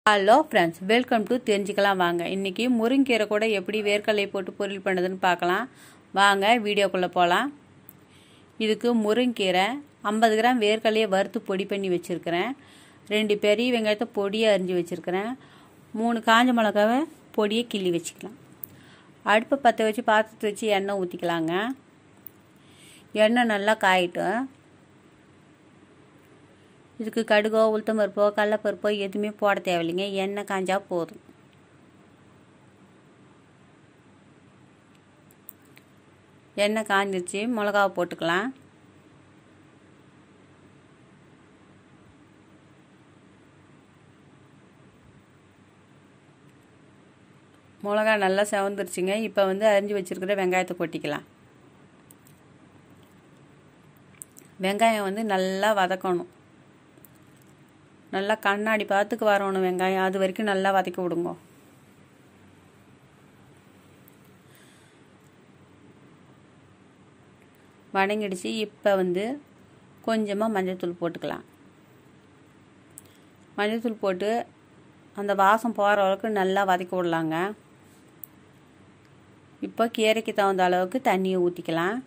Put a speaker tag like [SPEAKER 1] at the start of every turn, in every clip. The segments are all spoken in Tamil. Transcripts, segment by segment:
[SPEAKER 1] ஹலோ ஃப்ரெண்ட்ஸ் வெல்கம் டு தெரிஞ்சுக்கலாம் வாங்க இன்றைக்கி முருங்கீரை கூட எப்படி வேர்க்கடலை போட்டு பொரியல் பண்ணுறதுன்னு பார்க்கலாம் வாங்க வீடியோக்குள்ளே போகலாம் இதுக்கு முருங்கீரை ஐம்பது கிராம் வேர்க்கடலையை வறுத்து பொடி பண்ணி வச்சுருக்கிறேன் ரெண்டு பெரிய வெங்காயத்தை பொடியை அரிஞ்சு வச்சுருக்கிறேன் மூணு காஞ்ச மிளகாவை பொடியை கிள்ளி வச்சுக்கலாம் அடுப்பை பற்ற வச்சு பாத்திரத்தை வச்சு எண்ணெய் ஊற்றிக்கலாங்க எண்ணெய் நல்லா காயிட்டும் இதுக்கு கடுகோ உளுத்தம் பருப்போ கடலப்பருப்போ எதுவுமே போட தேவையில்லைங்க எண்ணெய் காஞ்சா போதும் எண்ணெய் காஞ்சிருச்சு மிளகாவை போட்டுக்கலாம் மிளகா நல்லா செவந்துருச்சுங்க இப்போ வந்து அரிஞ்சு வச்சுருக்கிற வெங்காயத்தை கொட்டிக்கலாம் வெங்காயம் வந்து நல்லா வதக்கணும் நல்லா கண்ணாடி பார்த்துக்கு வரணும் வெங்காயம் அது வரைக்கும் நல்லா வதக்கி விடுங்க வதங்கிடுச்சு இப்போ வந்து கொஞ்சமாக மஞ்சள்தூள் போட்டுக்கலாம் மஞ்சள்தூள் போட்டு அந்த வாசம் போகிற அளவுக்கு நல்லா வதக்கி விடலாங்க இப்போ கீரைக்கு தகுந்த அளவுக்கு தண்ணியை ஊற்றிக்கலாம்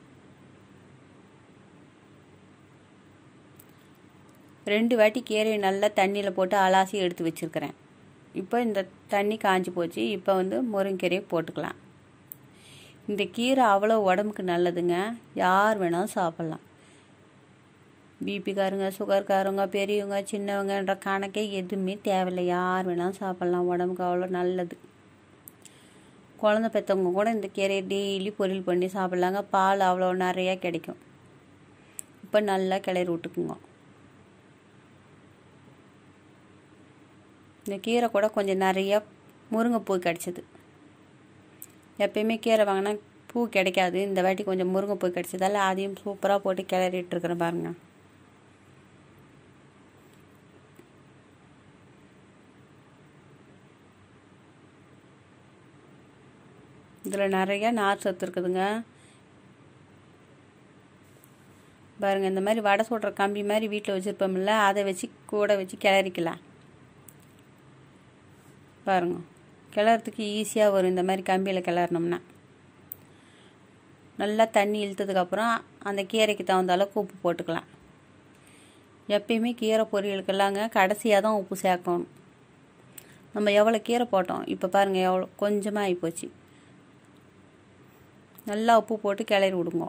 [SPEAKER 1] ரெண்டு வாட்டி கீரையை நல்லா தண்ணியில் போட்டு அலாசி எடுத்து வச்சுருக்கிறேன் இப்போ இந்த தண்ணி காஞ்சி போச்சு இப்போ வந்து முருங்கீரையை போட்டுக்கலாம் இந்த கீரை அவ்வளோ உடம்புக்கு நல்லதுங்க யார் வேணாலும் சாப்பிட்லாம் பிபிக்காரங்க சுகர்காரங்க பெரியவங்க சின்னவங்கன்ற கணக்கே எதுவுமே தேவையில்லை யார் வேணாலும் சாப்பிட்லாம் உடம்புக்கு அவ்வளோ நல்லது குழந்த பெற்றவங்க கூட இந்த கீரையை டெய்லி பொரியல் பண்ணி சாப்பிட்லாங்க பால் அவ்வளோ நிறையா கிடைக்கும் இப்போ நல்லா கிளறி விட்டுக்குங்க இந்த கீரை கூட கொஞ்சம் நிறையா முருங்கைப்பூ கிடச்சிது எப்பயுமே கீரை வாங்கினா பூ கிடைக்காது இந்த வாட்டி கொஞ்சம் முருங்கைப்பூ கிடச்சதால அதையும் சூப்பராக போட்டு கிளறிட்டுருக்குறேன் பாருங்கள் இதில் நிறையா நார் சத்து இருக்குதுங்க பாருங்கள் இந்த மாதிரி வடை சுடுற கம்பி மாதிரி வீட்டில் வச்சுருப்போம்ல அதை வச்சு கூட வச்சு கிளறிக்கலாம் பாருங்க கிளறதுக்கு ஈஸியாக வரும் இந்த மாதிரி கம்பியில் கிளறினோம்னா நல்லா தண்ணி இழுத்ததுக்கப்புறம் அந்த கீரைக்கு தகுந்த அளவுக்கு உப்பு போட்டுக்கலாம் எப்பயுமே கீரை பொரியலுக்கெல்லாங்க கடைசியாக தான் உப்பு சேர்க்கணும் நம்ம எவ்வளோ கீரை போட்டோம் இப்போ பாருங்கள் எவ்வளோ கொஞ்சமாக ஆகிப்போச்சு நல்லா உப்பு போட்டு கிளறி விடுங்க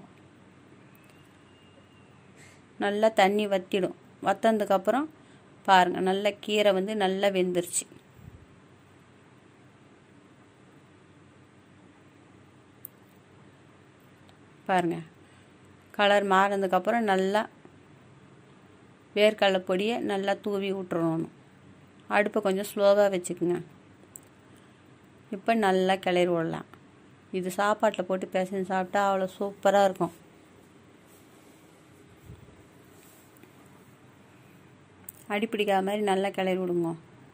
[SPEAKER 1] நல்லா தண்ணி வத்திடும் வத்தனதுக்கப்புறம் பாருங்கள் நல்லா கீரை வந்து நல்லா வெந்துருச்சு பாருங்கள் கலர் மாறினதுக்கப்புறம் நல்லா வேர்க்கடலை பொடியை நல்லா தூவி விட்டுறணும் அடுப்பை கொஞ்சம் ஸ்லோவாக வச்சுக்குங்க இப்போ நல்லா கிளறி விடலாம் இது சாப்பாட்டில் போட்டு பிசைஞ்சு சாப்பிட்டா அவ்வளோ சூப்பராக இருக்கும் அடி பிடிக்காத மாதிரி நல்லா கிளறி விடுங்க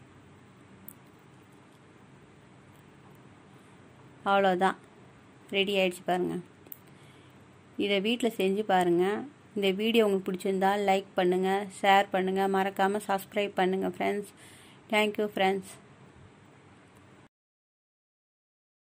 [SPEAKER 1] அவ்வளோதான் ரெடி ஆகிடுச்சு பாருங்கள் இதை வீட்டில் செஞ்சு பாருங்கள் இந்த வீடியோ உங்களுக்கு பிடிச்சிருந்தால் லைக் பண்ணுங்கள் ஷேர் பண்ணுங்கள் மறக்காமல் சப்ஸ்கிரைப் பண்ணுங்கள் ஃப்ரெண்ட்ஸ் தேங்க்யூ ஃப்ரெண்ட்ஸ்